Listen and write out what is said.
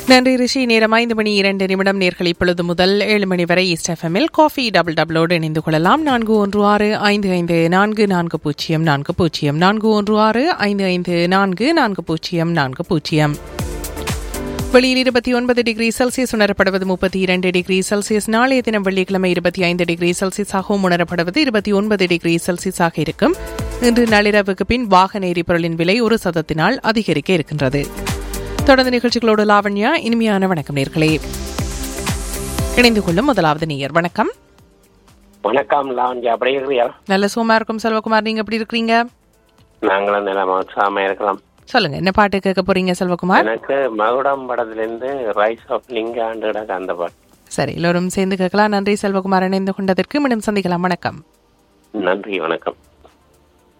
நன்றி ரிஷி நேரம் ஐந்து மணி இரண்டு நிமிடம் நேர்கள் இப்பொழுது முதல் ஏழு மணி வரை ஈஸ்ட் எஃப்எம்மில் காஃபி டபுள் டபுளோடு இணைந்து கொள்ளலாம் நான்கு ஒன்று ஆறு ஐந்து ஐந்து நான்கு நான்கு பூஜ்ஜியம் நான்கு பூஜ்ஜியம் நான்கு ஒன்று ஆறு ஐந்து ஐந்து நான்கு நான்கு பூஜ்ஜியம் நான்கு பூஜ்ஜியம் வெளியில் இருபத்தி ஒன்பது டிகிரி செல்சியஸ் உணரப்படுவது முப்பத்தி இரண்டு டிகிரி செல்சியஸ் நாளைய தினம் வெள்ளிக்கிழமை இருபத்தி ஐந்து டிகிரி செல்சியஸாகவும் உணரப்படுவது இருபத்தி ஒன்பது டிகிரி செல்சியஸாக இருக்கும் இன்று நள்ளிரவுக்கு பின் வாகன எரிபொருளின் விலை ஒரு சதத்தினால் அதிகரிக்க இருக்கின்றது தொடர்ந்து நிகழ்ச்சிகளோடு லாவண்யா இனிமையான வணக்கம் நேர்களே இணைந்து கொள்ளும் முதலாவது நேயர் வணக்கம் வணக்கம் லாவண்யா அப்படி இருக்கிறியா நல்ல சுகமா இருக்கும் செல்வகுமார் நீங்க எப்படி இருக்கிறீங்க நாங்களும் நிலமா சாம இருக்கலாம் சொல்லுங்க என்ன பாட்டு கேட்க போறீங்க செல்வகுமார் எனக்கு மகுடம் படத்துல இருந்து ரைஸ் ஆஃப் லிங்க ஆண்டு அந்த பாட்டு சரி எல்லோரும் சேர்ந்து கேட்கலாம் நன்றி செல்வகுமார் இணைந்து கொண்டதற்கு மீண்டும் சந்திக்கலாம் வணக்கம் நன்றி வணக்கம்